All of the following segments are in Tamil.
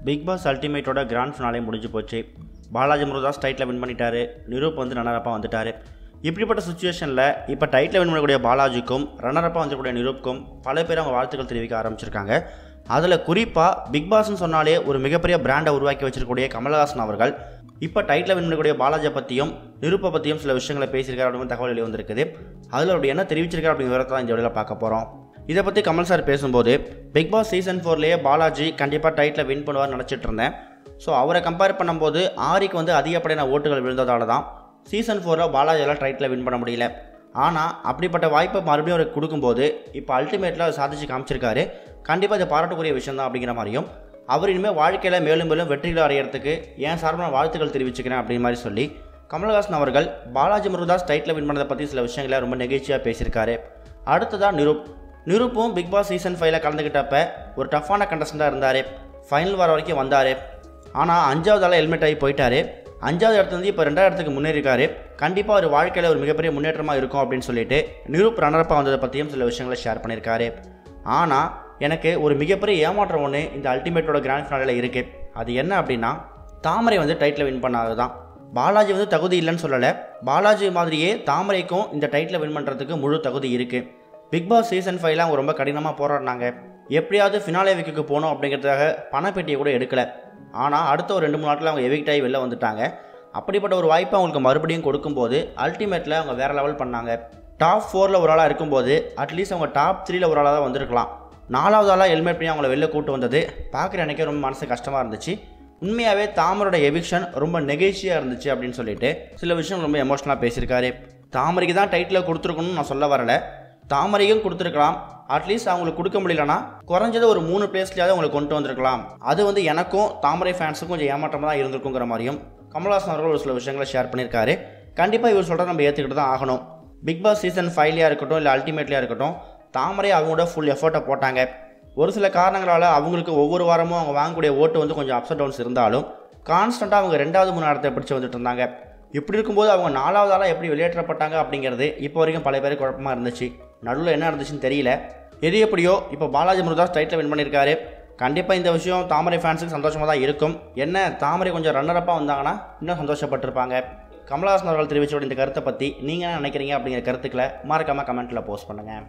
பிக் பாஸ் அல்டிமேட்டோட கிராண்ட் ஃபினாலே முடிஞ்சு போச்சு பாலாஜி முருதாஸ் டைட்டில் வின் பண்ணிட்டாரு நிரூப் வந்து ரன்னரப்பாக வந்துட்டார் இப்படிப்பட்ட சுச்சுவேஷனில் இப்போ டைட்டில் வின் பண்ணக்கூடிய பாலாஜிக்கும் ரன்னரப்பாக வந்துக்கூடிய நிரூப்க்கும் பல பேர் அவங்க வாழ்த்துக்கள் தெரிவிக்க ஆரம்பிச்சிருக்காங்க அதில் குறிப்பாக பிக் பாஸ்னு சொன்னாலே ஒரு மிகப்பெரிய பிராண்டை உருவாக்கி வச்சிருக்கக்கூடிய கமலஹாசன் அவர்கள் இப்போ டைட்டில் வின் பண்ணக்கூடிய பாலாஜியை பற்றியும் நிரூப்பை பற்றியும் சில விஷயங்களை பேசியிருக்காரு அப்படின்னு தகவல் வெளியே வந்திருக்குது அதில் அவருடைய என்ன தெரிவிச்சிருக்காரு அப்படிங்கிற விவரத்தை தான் இந்த வீடியோவில் பார்க்க போகிறோம் இதை பற்றி கமல் சார் பேசும்போது பிக் பாஸ் சீசன் ஃபோர்லேயே பாலாஜி கண்டிப்பாக டைட்டில் வின் பண்ணுவார்னு நினச்சிட்டு இருந்தேன் ஸோ அவரை கம்பேர் பண்ணும்போது ஆரிக்கு வந்து அதிகப்படியான ஓட்டுகள் விழுந்ததால தான் சீசன் ஃபோரில் பாலாஜியால் டைட்டில் வின் பண்ண முடியல ஆனால் அப்படிப்பட்ட வாய்ப்பை மறுபடியும் அவருக்கு கொடுக்கும்போது இப்போ அல்டிமேட்டில் அதை சாதிச்சு காமிச்சிருக்காரு கண்டிப்பாக இது பாராட்டக்கூடிய விஷயம் தான் அப்படிங்கிற மாதிரியும் அவர் இனிமேல் வாழ்க்கையில் மேலும் மேலும் வெற்றிகள் அடையிறதுக்கு ஏன் சார்பான வாழ்த்துக்கள் தெரிவிச்சுக்கிறேன் அப்படிங்கிற மாதிரி சொல்லி கமலஹாசன் அவர்கள் பாலாஜி முருதாஸ் டைட்டில் வின் பண்ணதை பற்றி சில விஷயங்களை ரொம்ப நெகிழ்ச்சியாக பேசியிருக்காரு அடுத்ததாக நிரூப் நிரூப்பும் பிக் பாஸ் சீசன் ஃபைவ்ல கலந்துக்கிட்டப்ப ஒரு டஃப்பான கண்டஸ்டண்டாக இருந்தார் ஃபைனல் வர வரைக்கும் வந்தார் ஆனால் அஞ்சாவது ஆள் ஹெல்மெட் ஆகி போயிட்டாரு அஞ்சாவது இடத்துலேருந்து இப்போ ரெண்டாவது இடத்துக்கு முன்னேறிக்காரு கண்டிப்பாக ஒரு வாழ்க்கையில் ஒரு மிகப்பெரிய முன்னேற்றமாக இருக்கும் அப்படின்னு சொல்லிட்டு நிரூப் ரன்னரப்பாக வந்ததை பற்றியும் சில விஷயங்களை ஷேர் பண்ணியிருக்காரு ஆனால் எனக்கு ஒரு மிகப்பெரிய ஏமாற்றம் ஒன்று இந்த அல்டிமேட்டோட கிராண்ட் ஃபினாலில் இருக்குது அது என்ன அப்படின்னா தாமரை வந்து டைட்டில் வின் பண்ணாது தான் பாலாஜி வந்து தகுதி இல்லைன்னு சொல்லலை பாலாஜி மாதிரியே தாமரைக்கும் இந்த டைட்டில் வின் பண்ணுறதுக்கு முழு தகுதி இருக்குது பிக் பாஸ் சீசன் ஃபைவ்ல அவங்க ரொம்ப கடினமாக போராடினாங்க எப்படியாவது ஃபினாலே விக்கு போகணும் அப்படிங்கிறதுக்காக பணப்பெட்டியை கூட எடுக்கலை ஆனால் அடுத்த ஒரு ரெண்டு மூணு நாட்டில் அவங்க எவிக்ட் ஆகி வெளில வந்துட்டாங்க அப்படிப்பட்ட ஒரு வாய்ப்பை அவங்களுக்கு மறுபடியும் கொடுக்கும்போது அல்டிமேட்டில் அவங்க வேறு லெவல் பண்ணாங்க டாப் ஃபோரில் ஒரு ஆளாக இருக்கும்போது அட்லீஸ்ட் அவங்க டாப் த்ரீல ஒரு ஆளாக தான் வந்திருக்கலாம் நாலாவது ஆளாக ஹெல்மெட் பண்ணி அவங்கள வெளில கூட்டு வந்தது பார்க்குற எனக்கே ரொம்ப மனசு கஷ்டமாக இருந்துச்சு உண்மையாகவே தாமரோட எவிக்ஷன் ரொம்ப நெகழ்ச்சியாக இருந்துச்சு அப்படின்னு சொல்லிட்டு சில விஷயம் ரொம்ப எமோஷனலாக பேசியிருக்காரு தாமரைக்கு தான் டைட்டில் கொடுத்துருக்கணும்னு நான் சொல்ல வரல தாமரையும் கொடுத்துருக்கலாம் அட்லீஸ்ட் அவங்களுக்கு கொடுக்க முடியலன்னா குறைஞ்சது ஒரு மூணு பிளேஸ்லையாவது அவங்களை கொண்டு வந்திருக்கலாம் அது வந்து எனக்கும் தாமரை ஃபேன்ஸுக்கும் கொஞ்சம் ஏமாற்றமாக தான் இருந்திருக்குங்கிற மாதிரியும் கமல்ஹாசன் அவர்கள் ஒரு சில விஷயங்களை ஷேர் பண்ணியிருக்காரு கண்டிப்பாக இவர் சொல்கிறத நம்ம ஏற்றுக்கிட்டு தான் ஆகணும் பிக் பாஸ் சீசன் ஃபைவ்லையாக இருக்கட்டும் இல்லை அல்டிமேட்லையாக இருக்கட்டும் தாமரை அவங்களோட ஃபுல் எஃபர்ட்டை போட்டாங்க ஒரு சில காரணங்களால் அவங்களுக்கு ஒவ்வொரு வாரமும் அவங்க வாங்கக்கூடிய ஓட்டு வந்து கொஞ்சம் அப்ஸ் டவுன்ஸ் இருந்தாலும் கான்ஸ்டண்ட்டாக அவங்க ரெண்டாவது மூணு இடத்தை பிடிச்சி வந்துட்டு இருந்தாங்க இப்படி இருக்கும்போது அவங்க நாலாவது ஆளாக எப்படி வெளியேற்றப்பட்டாங்க அப்படிங்கிறது இப்போ வரைக்கும் பல பேருக்கு குழப்பமாக இருந்துச்சு நடுவில் என்ன இருந்துச்சுன்னு தெரியல எது எப்படியோ இப்போ பாலாஜி முருதாஸ் டைட்டில் வின் பண்ணியிருக்காரு கண்டிப்பாக இந்த விஷயம் தாமரை ஃபேன்ஸுக்கு சந்தோஷமாக தான் இருக்கும் என்ன தாமரை கொஞ்சம் ரன்னரப்பாக வந்தாங்கன்னா இன்னும் சந்தோஷப்பட்டிருப்பாங்க கமலஹாசன் அவர்கள் தெரிவிச்சோட இந்த கருத்தை பற்றி நீங்கள் என்ன நினைக்கிறீங்க அப்படிங்கிற கருத்துக்களை மறக்காமல் கமெண்ட்டில் போஸ்ட் பண்ணுங்கள்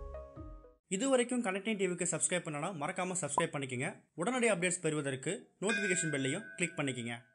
இது வரைக்கும் கனெக்டிங் டிவிக்கு சப்ஸ்கிரைப் பண்ணனா மறக்காமல் சப்ஸ்கிரைப் பண்ணிக்கங்க உடனடி அப்டேட்ஸ் பெறுவதற்கு நோட்டிஃபிகேஷன் பெல்லையும் கிளிக் பண்ணிக்கங்க